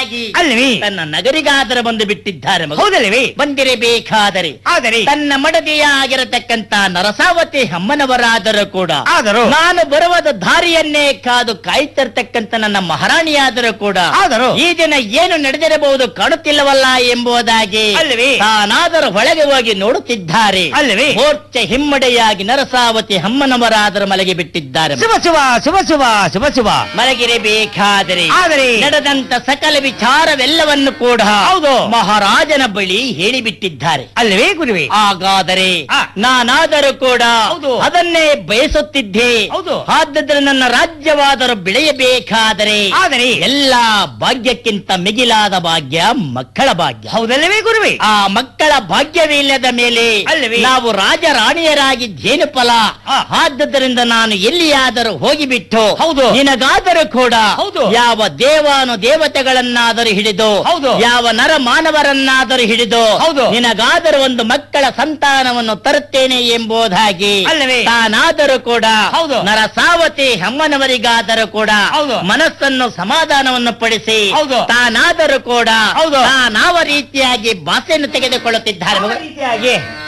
ಎಂಬುದಾಗಿ ಅಲ್ವೇ ತನ್ನ ನಗರಿಗಾದರೂ ಬಂದು ಬಿಟ್ಟಿದ್ದಾರೆ ಮಗು. ಹೌದಲ್ವೇ ಬಂದಿರಬೇಕಾದರೆ ಆದರೆ ತನ್ನ ಮಡದಿಯಾಗಿರತಕ್ಕಂತ ನರಸಾವತಿ ಅಮ್ಮನವರಾದರೂ ಕೂಡ ಆದರೂ ನಾನು ಬರುವದ ದಾರಿಯನ್ನೇ ಕಾದು ಕಾಯ್ತಿರ್ತಕ್ಕಂತ ನನ್ನ ಮಹಾರಾಣಿಯಾದರೂ ಕೂಡ ಆದರೂ ಈ ದಿನ ಏನು ನಡೆದಿರಬಹುದು ಕಾಣುತ್ತಿಲ್ಲವಲ್ಲ ಎಂಬುದಾಗಿ ಅಲ್ಲವೇ? ತಾನಾದರೂ ಒಳಗೆ ಹೋಗಿ ನೋಡುತ್ತಿದ್ದಾರೆ ಅಲ್ಲವೇ? ಮೋರ್ಚೆ ಹಿಮ್ಮಡೆಯಾಗಿ ನರಸಾವತಿ ಅಮ್ಮನವರಾದರೂ ಮಲಗಿ ಬಿಟ್ಟಿದ್ದಾರೆ ಶುಭ ಶುಭ ಶುಭ ಶುಭ ಶುಭ ಶುಭ ಮಲಗಿರಬೇಕಾದರೆ ಆದರೆ ನಡೆದಂತ ಸಕಲ ವಿಚಾರವೆಲ್ಲವನ್ನು ಕೂಡ ಹೌದು. ಮಹಾರಾಜನ ಬಳಿ ಹೇಳಿಬಿಟ್ಟಿದ್ದಾರೆ ಅಲ್ವೇ ಗುರುವೆ ಹಾಗಾದರೆ ಆ. ನಾನಾದರೂ ಕೂಡ ಹೌದು. ಅದನ್ನೇ ಬಯಸುತ್ತಿದ್ದೆ ಹೌದು. ಆದ್ದರಿಂದ ನನ್ನ ರಾಜ್ಯವಾದರೂ ಬೆಳೆಯಬೇಕಾದರೆ ಆದರೆ ಎಲ್ಲ ಭಾಗ್ಯಕ್ಕಿಂತ ಮಿಗಿಲಾದ ಭಾಗ್ಯ ಮಕ್ಕಳ ಭಾಗ್ಯ ಹೌದಲ್ಲವೇ ಗುರುವೆ ಆ ಮಕ್ಕಳ ಭಾಗ್ಯವಿಲ್ಲದ ಮೇಲೆ ಅಲ್ಲವೇ? ನಾವು ರಾಜರಾಣಿಯರಾಗಿ ಜೇನುಫಲ ಆ. ಆದ್ದರಿಂದ ನಾನು ಎಲ್ಲಿಯಾದರೂ ಹೋಗಿಬಿಟ್ಟು ಹೌದು. ನಿನಗಾದರೂ ಕೂಡ ಹೌದು. ಯಾವ ದೇವಾನು ದೇವತೆಗಳನ್ನಾದರೂ ಹಿಡಿದು ಹೌದು. ಯಾವ ನರ ಮಾನವರನ್ನಾದರೂ ಹಿಡಿದು ಹೌದು. ನಿನಗಾದರೂ ಒಂದು ಮಕ್ಕಳ ಸಂತಾನವನ್ನು ತರುತ್ತೇನೆ ಎಂಬುದಾಗಿ ಅಲ್ಲವೇ? ತಾನಾದರೂ ಕೂಡ ಹೌದು. ನರಸಾವತಿ ಅಮ್ಮನವರಿಗಾದರೂ ಕೂಡ ಹೌದು. ಮನಸ್ಸನ್ನು ಸಮಾಧಾನವನ್ನು ಪಡಿಸಿ ಹೌದು. ತಾನಾದರೂ ಕೂಡ ಹೌದು. ತಾನಾವ ರೀತಿಯಾಗಿ ಭಾಷೆಯನ್ನು ತೆಗೆದುಕೊಳ್ಳುತ್ತಿದ್ದಾರೆ ಆ ರೀತಿಯಾಗಿ